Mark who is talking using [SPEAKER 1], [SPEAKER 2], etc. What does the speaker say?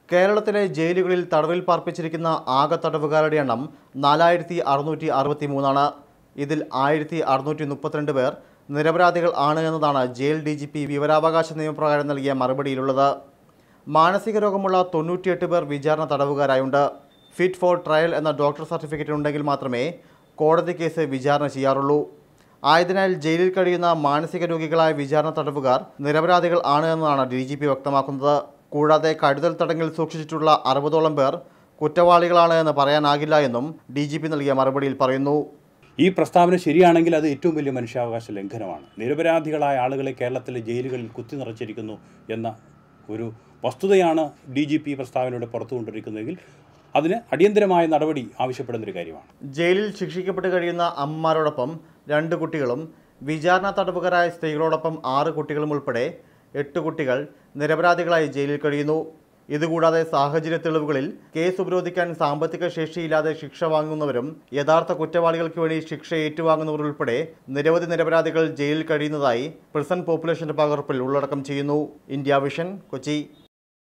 [SPEAKER 1] കേരളത്തിലെ ജയിലുകളിൽ തടവിൽ പാർപ്പിച്ചിരിക്കുന്ന ആകെ തടവുകാരുടെ എണ്ണം നാലായിരത്തി അറുന്നൂറ്റി അറുപത്തി മൂന്നാണ് ഇതിൽ ആയിരത്തി അറുന്നൂറ്റി മുപ്പത്തിരണ്ട് പേർ നിരപരാധികൾ ആണ് എന്നതാണ് ജയിൽ ഡി ജി പി വിവരാവകാശ നിയമപ്രകാരം നൽകിയ മറുപടിയിലുള്ളത് മാനസിക രോഗമുള്ള തൊണ്ണൂറ്റിയെട്ട് പേർ വിചാരണ തടവുകാരായുണ്ട് ഫിറ്റ് ഫോർ ട്രയൽ എന്ന ഡോക്ടർ സർട്ടിഫിക്കറ്റ് ഉണ്ടെങ്കിൽ മാത്രമേ കോടതി കേസ് വിചാരണ ചെയ്യാറുള്ളൂ ആയതിനാൽ ജയിലിൽ കഴിയുന്ന മാനസിക രോഗികളായ വിചാരണ തടവുകാർ നിരപരാധികൾ ആണ് എന്നതാണ് ഡി ജി പി വ്യക്തമാക്കുന്നത് കൂടാതെ കരുതൽ തടങ്കിൽ സൂക്ഷിച്ചിട്ടുള്ള അറുപതോളം പേർ കുറ്റവാളികളാണ് എന്ന് പറയാനാകില്ല എന്നും ഡി ജി പി നൽകിയ മറുപടിയിൽ പറയുന്നു
[SPEAKER 2] ഈ പ്രസ്താവന ശരിയാണെങ്കിൽ അത് ഏറ്റവും വലിയ മനുഷ്യാവകാശ ലംഘനമാണ് നിരപരാധികളായ ആളുകളെ കേരളത്തിലെ ജയിലുകളിൽ കുത്തി നിറച്ചിരിക്കുന്നു എന്ന ഒരു വസ്തുതയാണ് ഡി ജി പി പ്രസ്താവനയുടെ പുറത്തു കൊണ്ടിരിക്കുന്നതെങ്കിൽ അതിന് അടിയന്തരമായ നടപടി ആവശ്യപ്പെടുന്നൊരു കാര്യമാണ്
[SPEAKER 1] ജയിലിൽ ശിക്ഷിക്കപ്പെട്ട് കഴിയുന്ന അമ്മമാരോടൊപ്പം രണ്ട് കുട്ടികളും വിചാരണ തടവുകാരായ സ്ത്രീകളോടൊപ്പം ആറ് കുട്ടികളും ഉൾപ്പെടെ എട്ട് കുട്ടികൾ നിരപരാധികളായി ജയിലിൽ കഴിയുന്നു ഇതുകൂടാതെ സാഹചര്യ തെളിവുകളിൽ കേസ് ഉപരോധിക്കാൻ സാമ്പത്തിക ശേഷിയില്ലാതെ ശിക്ഷ വാങ്ങുന്നവരും യഥാർത്ഥ കുറ്റവാളികൾക്ക് വേണ്ടി ശിക്ഷ ഏറ്റുവാങ്ങുന്നവർ ഉൾപ്പെടെ നിരവധി നിരപരാധികൾ ജയിലിൽ കഴിയുന്നതായി പ്രിസൺ പോപ്പുലേഷന്റെ പകർപ്പിൽ ഉള്ളടക്കം ചെയ്യുന്നു ഇന്ത്യ വിഷൻ കൊച്ചി